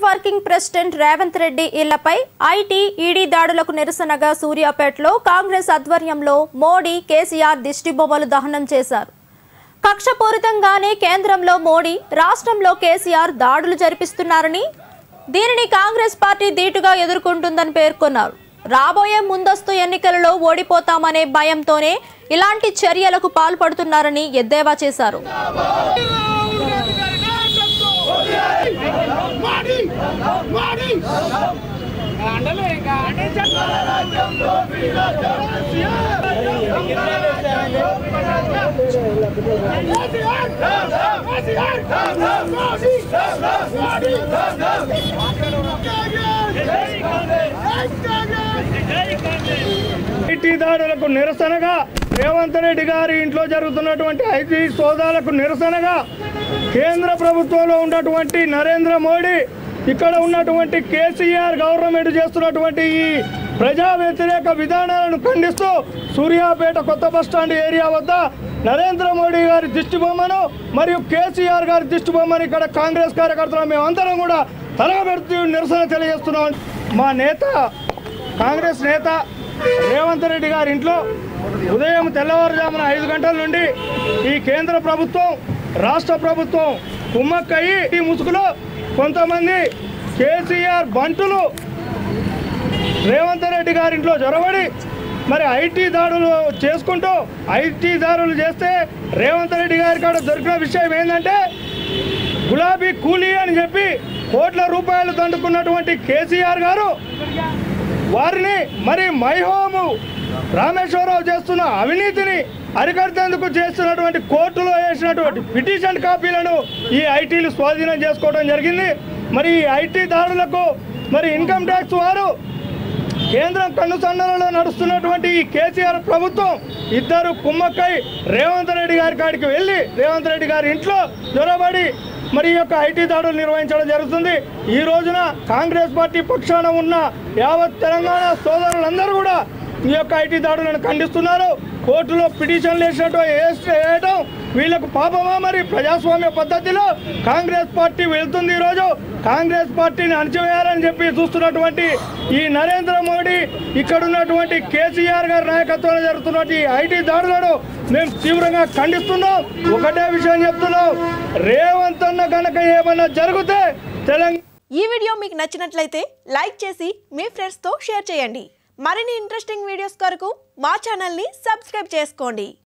working president Revanth Reddy ఇళ్లపై IT ED దాడులకు నిరసనగా సూర్యాపేటలో కాంగ్రెస్ ఆధ్వర్యంలో మోడీ కేసీఆర్ దిష్టిబొమ్మలు దహనం చేశారు కక్షపూరితంగానే కేంద్రంలో మోడీ రాష్ట్రంలో కేసీఆర్ దాడులు జరిపిస్తున్నారని దీనిని కాంగ్రెస్ పార్టీ ధీటుగా ఎదుర్కొంటుందని పేర్కొన్నారు రాబోయే ముందస్తు ఎన్నికలలో ఓడిపోతామనే భయంతోనే ఇలాంటి చర్యలకు పాల్పడుతున్నారని ఎద్దేవా చేశారు మాడి మాడి అండలే ఇంకా ఐటీ దాడులకు నిరసనగా రేవంత్ రెడ్డి గారి ఇంట్లో జరుగుతున్నటువంటి ఐటీ సోదాలకు నిరసనగా కేంద్ర ప్రభుత్వంలో ఉన్నటువంటి నరేంద్ర మోడీ ఇక్కడ ఉన్నటువంటి కేసీఆర్ గవర్నమెంట్ చేస్తున్నటువంటి ఈ ప్రజా వ్యతిరేక విధానాలను ఖండిస్తూ సూర్యాపేట కొత్త బస్టాండ్ ఏరియా వద్ద నరేంద్ర మోడీ గారి దిష్టి బొమ్మను మరియు కేసీఆర్ గారి దిష్టి బొమ్మను ఇక్కడ కాంగ్రెస్ కార్యకర్తలు మేమందరం కూడా తలగబెడుతూ నిరసన తెలియజేస్తున్నాం మా నేత కాంగ్రెస్ నేత రేవంత్ రెడ్డి గారి ఇంట్లో ఉదయం తెల్లవారుజామున ఐదు గంటల నుండి ఈ కేంద్ర ప్రభుత్వం రాష్ట్ర ప్రభుత్వం కుమ్మక్కయ్యి ఈ ముసుగులో కొంతమంది కేసీఆర్ బంటులు రేవంత్ రెడ్డి గారి ఇంట్లో జొరబడి మరి ఐటీ దాడులు చేసుకుంటూ ఐటీ దాడులు చేస్తే రేవంత్ రెడ్డి గారి కాడ దొరికిన విషయం ఏంటంటే గులాబీ కూలీ అని చెప్పి కోట్ల రూపాయలు దండుకున్నటువంటి కేసీఆర్ గారు వారిని మరి మై హోము రామేశ్వరరావు చేస్తున్న అవినీతిని అరికట్టేందుకు చేస్తున్నటువంటి కోర్టులో వేసినటువంటి పిటిషన్ కాపీలను ఈ ఐటీలు స్వాధీనం చేసుకోవడం జరిగింది మరి ఈ ఐటీ దాడులకు మరి ఇన్కమ్ ట్యాక్స్ వారు కేంద్రం కన్నుసన్నలలో నడుస్తున్నటువంటి ఈ కేసీఆర్ ప్రభుత్వం ఇద్దరు కుమ్మక్కై రేవంత్ రెడ్డి గారి కాడికి వెళ్ళి రేవంత్ రెడ్డి గారి ఇంట్లో జ్వరబడి మరి ఈ యొక్క ఐటీ దాడులు నిర్వహించడం జరుగుతుంది ఈ రోజున కాంగ్రెస్ పార్టీ పక్షాన ఉన్న యావత్ తెలంగాణ సోదరులందరూ కూడా ఈ యొక్క ఐటీ దాడులను ఖండిస్తున్నారు కోర్టులో పిటిషన్లు వేసినట్టు వేస్తే వేయడం వీళ్ళకు పాపమా మరి ప్రజాస్వామ్య పద్ధతిలో కాంగ్రెస్ పార్టీ వెళ్తుంది ఈరోజు కాంగ్రెస్ పార్టీని అణచివేయాలని చెప్పి చూస్తున్నటువంటి ఈ నరేంద్ర మోడీ ఇక్కడ ఉన్నటువంటి కేసీఆర్ గారి నాయకత్వంలో జరుగుతున్నటువంటి ఈ ఐటీ దాడులను మేము తీవ్రంగా ఖండిస్తున్నాం ఒకటే విషయం చెప్తున్నాం రేవంత్ అన్న కనుక ఏమన్నా జరిగితే తెలంగాణ ఈ వీడియో మీకు నచ్చినట్లయితే లైక్ చేసి మీ ఫ్రెండ్స్తో షేర్ చేయండి మరిన్ని ఇంట్రెస్టింగ్ వీడియోస్ కొరకు మా ఛానల్ని సబ్స్క్రైబ్ చేసుకోండి